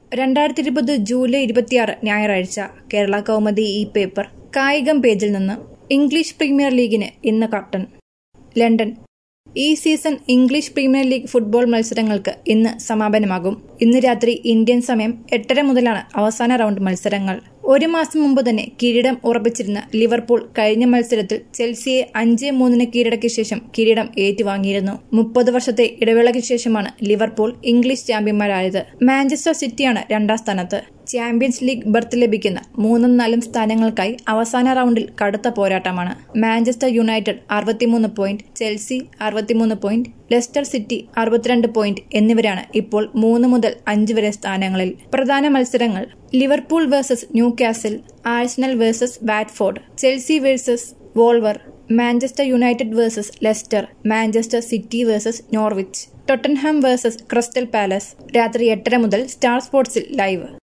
രണ്ടായിരത്തി ഇരുപത് ജൂലൈ ഇരുപത്തിയാറ് ഞായറാഴ്ച കേരള കൗമുദി ഈ പേപ്പർ കായികം പേജിൽ നിന്ന് ഇംഗ്ലീഷ് പ്രീമിയർ ലീഗിന് ഇന്ന് കർട്ടൻ ലണ്ടൻ ഈ season English premier league football മത്സരങ്ങൾക്ക് ഇന്ന് സമാപനമാകും ഇന്ന് രാത്രി ഇന്ത്യൻ സമയം എട്ടര മുതലാണ് അവസാന റൗണ്ട് മത്സരങ്ങൾ ഒരു മാസം മുമ്പ് തന്നെ കിരീടം ഉറപ്പിച്ചിരുന്ന ലിവർപൂൾ കഴിഞ്ഞ മത്സരത്തിൽ ചെൽസിയെ അഞ്ച് മൂന്നിന് കീഴടക്കിയ ശേഷം കിരീടം ഏറ്റുവാങ്ങിയിരുന്നു മുപ്പത് വർഷത്തെ ഇടവേളയ്ക്ക് ശേഷമാണ് ലിവർപൂൾ ഇംഗ്ലീഷ് ചാമ്പ്യന്മാരായത് മാഞ്ചസ്റ്റർ സിറ്റിയാണ് രണ്ടാം സ്ഥാനത്ത് ചാമ്പ്യൻസ് ലീഗ് ബർത്ത് ലഭിക്കുന്ന മൂന്നും നാലും സ്ഥാനങ്ങൾക്കായി അവസാന റൗണ്ടിൽ കടുത്ത പോരാട്ടമാണ് മാഞ്ചസ്റ്റർ യുണൈറ്റഡ് അറുപത്തിമൂന്ന് പോയിന്റ് ചെൽസി അറുപത്തിമൂന്ന് പോയിന്റ് ലെസ്റ്റർ സിറ്റി അറുപത്തിരണ്ട് പോയിന്റ് എന്നിവരാണ് ഇപ്പോൾ മൂന്ന് മുതൽ അഞ്ച് വരെ സ്ഥാനങ്ങളിൽ പ്രധാന മത്സരങ്ങൾ Liverpool versus Newcastle Arsenal versus Watford Chelsea versus Wolves Manchester United versus Leicester Manchester City versus Norwich Tottenham versus Crystal Palace രാത്രി എട്ടര മുതൽ സ്റ്റാർ സ്പോർട്സിൽ ലൈവ്